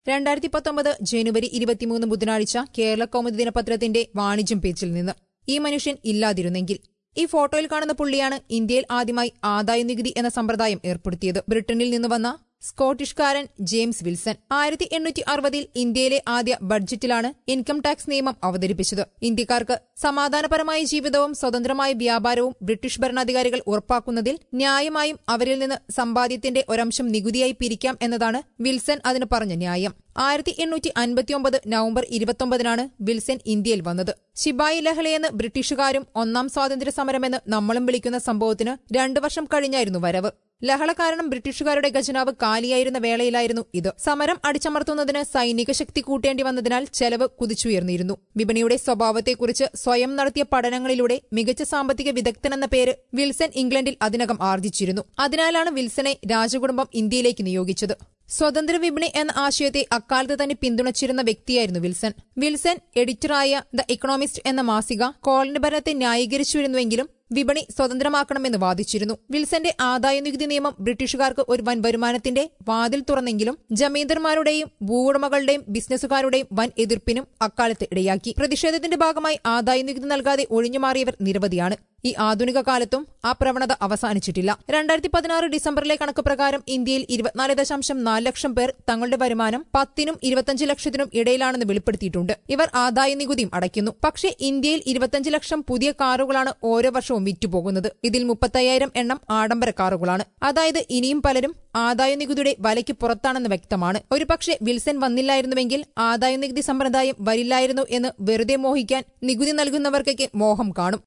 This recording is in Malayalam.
രണ്ടായിരത്തി പത്തൊമ്പത് ജനുവരി ഇരുപത്തിമൂന്ന് ബുധനാഴ്ച കേരള കൗമുദി ദിനപത്രത്തിന്റെ വാണിജ്യം പേജിൽ നിന്ന് ഈ മനുഷ്യൻ ഇല്ലാതിരുന്നെങ്കിൽ ഈ ഫോട്ടോയിൽ കാണുന്ന പുള്ളിയാണ് ഇന്ത്യയിൽ ആദ്യമായി ആദായനികുതി എന്ന സമ്പ്രദായം ഏർപ്പെടുത്തിയത് ബ്രിട്ടനിൽ നിന്ന് വന്ന സ്കോട്ടിഷ്കാരൻ ജെയിംസ് വിൽസൺ ആയിരത്തി എണ്ണൂറ്റി അറുപതിൽ ഇന്ത്യയിലെ ആദ്യ ബഡ്ജറ്റിലാണ് ഇൻകം ടാക്സ് നിയമം അവതരിപ്പിച്ചത് ഇന്ത്യക്കാർക്ക് സമാധാനപരമായ ജീവിതവും സ്വതന്ത്രമായ വ്യാപാരവും ബ്രിട്ടീഷ് ഭരണാധികാരികൾ ഉറപ്പാക്കുന്നതിൽ ന്യായമായും അവരിൽ നിന്ന് സമ്പാദ്യത്തിന്റെ ഒരംശം നികുതിയായി പിരിക്കാം എന്നതാണ് വിൽസൺ അതിന് പറഞ്ഞ ന്യായം ആയിരത്തി എണ്ണൂറ്റി അൻപത്തിയൊമ്പത് നവംബർ ഇരുപത്തൊമ്പതിനാണ് വിൽസൺ ഇന്ത്യയിൽ വന്നത് ശിബായി ലഹളയെന്ന് ബ്രിട്ടീഷുകാരും ഒന്നാം സ്വാതന്ത്ര്യ സമരമെന്ന് നമ്മളും വിളിക്കുന്ന സംഭവത്തിന് രണ്ടു വർഷം കഴിഞ്ഞായിരുന്നു വരവ് ലഹള കാരണം ബ്രിട്ടീഷുകാരുടെ ഖജനാവ് കാലിയായിരുന്ന വേളയിലായിരുന്നു ഇത് സമരം അടിച്ചമർത്തുന്നതിന് സൈനിക ശക്തി കൂട്ടേണ്ടി വന്നതിനാൽ ചെലവ് കുതിച്ചുയർന്നിരുന്നു വിപണിയുടെ സ്വഭാവത്തെക്കുറിച്ച് സ്വയം നടത്തിയ പഠനങ്ങളിലൂടെ മികച്ച സാമ്പത്തിക വിദഗ്ധനെന്ന പേര് വിൽസൺ ഇംഗ്ലണ്ടിൽ അതിനകം ആർജിച്ചിരുന്നു അതിനാലാണ് വിൽസനെ രാജകുടുംബം ഇന്ത്യയിലേക്ക് നിയോഗിച്ചത് സ്വതന്ത്ര വിപണി എന്ന ആശയത്തെ അക്കാലത്ത് തന്നെ പിന്തുണച്ചിരുന്ന വ്യക്തിയായിരുന്നു വിൽസൺ വിൽസൺ എഡിറ്ററായ ദ ഇക്കണോമിസ്റ്റ് എന്ന മാസിക കോളനി ഭരണത്തെ ന്യായീകരിച്ചിരുന്നുവെങ്കിലും വിപണി സ്വതന്ത്രമാക്കണമെന്ന് വാദിച്ചിരുന്നു വിൽസന്റെ ആദായനികുതി നിയമം ബ്രിട്ടീഷുകാർക്ക് ഒരു വൻ വരുമാനത്തിന്റെ വാതിൽ തുറന്നെങ്കിലും ജമീന്ദർമാരുടെയും ഭൂവുടമകളുടെയും ബിസിനസ്സുകാരുടെയും വൻ എതിർപ്പിനും അക്കാലത്ത് ഇടയാക്കി പ്രതിഷേധത്തിന്റെ ഭാഗമായി ആദായനികുതി നൽകാതെ ഒഴിഞ്ഞുമാറിയവർ നിരവധിയാണ് ഈ ആധുനിക കാലത്തും ആ പ്രവണത അവസാനിച്ചിട്ടില്ല രണ്ടായിരത്തി പതിനാറ് ഡിസംബറിലെ കണക്ക് പ്രകാരം ഇന്ത്യയിൽ ഇരുപത്തിനാല് ദശാംശം നാല് ലക്ഷം പേർ തങ്ങളുടെ വരുമാനം പത്തിനും ഇരുപത്തഞ്ച് ലക്ഷത്തിനും ഇടയിലാണെന്ന് വെളിപ്പെടുത്തിയിട്ടുണ്ട് ഇവർ ആദായ നികുതിയും അടയ്ക്കുന്നു പക്ഷേ ഇന്ത്യയിൽ ഇരുപത്തഞ്ച് ലക്ഷം പുതിയ കാറുകളാണ് ഓരോ വർഷവും വിറ്റുപോകുന്നത് ഇതിൽ മുപ്പത്തയ്യായിരം എണ്ണം ആഡംബര കാറുകളാണ് അതായത് ഇനിയും പലരും ആദായ നികുതിയുടെ വലയ്ക്ക് പുറത്താണെന്ന് വ്യക്തമാണ് ഒരുപക്ഷെ വിൽസൺ വന്നില്ലായിരുന്നുവെങ്കിൽ ആദായ നികുതി സമ്പ്രദായം വരില്ലായിരുന്നു എന്ന് വെറുതെ മോഹിക്കാൻ നികുതി നൽകുന്നവർക്കൊക്കെ മോഹം കാണും